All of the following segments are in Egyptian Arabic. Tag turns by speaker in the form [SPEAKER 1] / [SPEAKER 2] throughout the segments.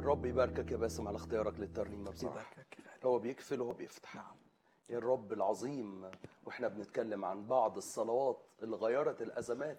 [SPEAKER 1] الرب يباركك يا باسم على اختيارك للترنيمه بصراحه
[SPEAKER 2] يباركك يا غالي.
[SPEAKER 1] هو بيكفل وهو بيفتح
[SPEAKER 2] نعم
[SPEAKER 1] يا الرب العظيم واحنا بنتكلم عن بعض الصلوات اللي غيرت الازمات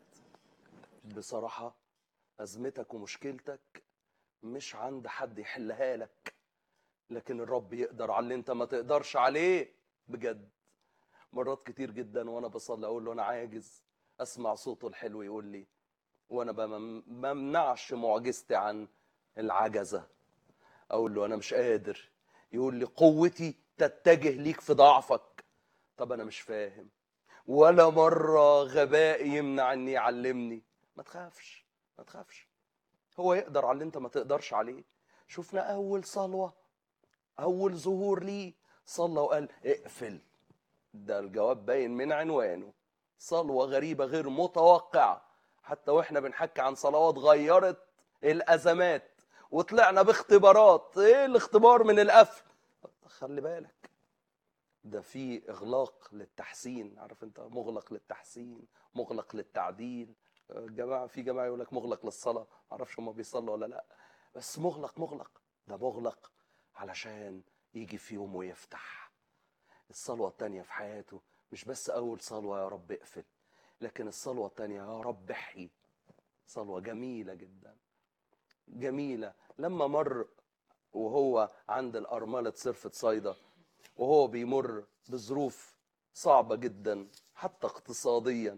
[SPEAKER 1] بصراحه ازمتك ومشكلتك مش عند حد يحلها لك لكن الرب يقدر على اللي انت ما تقدرش عليه بجد مرات كتير جدا وانا بصلي اقول له انا عاجز اسمع صوته الحلو يقول لي وانا بمم- بمنعش معجزتي عن العجزه اقول له انا مش قادر يقول لي قوتي تتجه ليك في ضعفك طب انا مش فاهم ولا مره غباء يمنع اني يعلمني ما تخافش ما تخافش هو يقدر على اللي انت ما تقدرش عليه شفنا اول صلوه اول ظهور ليه صلى وقال اقفل ده الجواب باين من عنوانه صلوه غريبه غير متوقعه حتى واحنا بنحكي عن صلوات غيرت الازمات وطلعنا باختبارات ايه الاختبار من القفل خلي بالك ده في اغلاق للتحسين عارف انت مغلق للتحسين مغلق للتعديل جماعه في جماعه يقول لك مغلق للصلاه معرفش هم بيصلوا ولا لا بس مغلق مغلق ده مغلق علشان يجي في يوم ويفتح الصلوه التانيه في حياته مش بس اول صلوه يا رب اقفل لكن الصلوه التانيه يا رب احيي صلوه جميله جدا جميله لما مر وهو عند الأرملة صرفة صيدا وهو بيمر بظروف صعبة جدا حتى اقتصاديا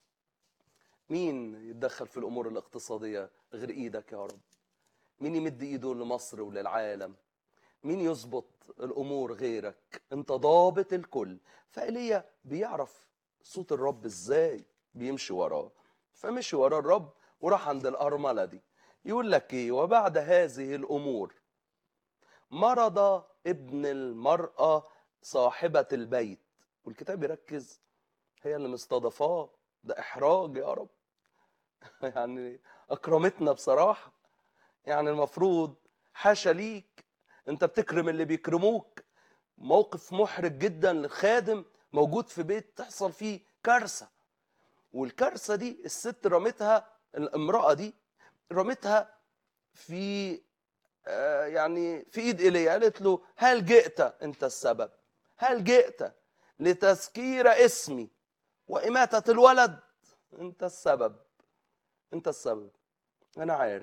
[SPEAKER 1] مين يتدخل في الأمور الاقتصادية غير إيدك يا رب مين يمد إيده لمصر وللعالم مين يظبط الأمور غيرك أنت ضابط الكل فإيليا بيعرف صوت الرب إزاي بيمشي وراه فمشي وراه الرب وراح عند الأرملة دي يقول لك إيه وبعد هذه الأمور مرض ابن المرأة صاحبة البيت والكتاب يركز هي اللي مستضافاه ده إحراج يا رب يعني أكرمتنا بصراحة يعني المفروض حاشا ليك أنت بتكرم اللي بيكرموك موقف محرج جدا للخادم موجود في بيت تحصل فيه كارثة والكارثة دي الست رمتها الامرأة دي رمتها في آه، يعني في ايد ايليا قالت له هل جئت انت السبب هل جئت لتذكير اسمي وإماتة الولد انت السبب انت السبب انا عارف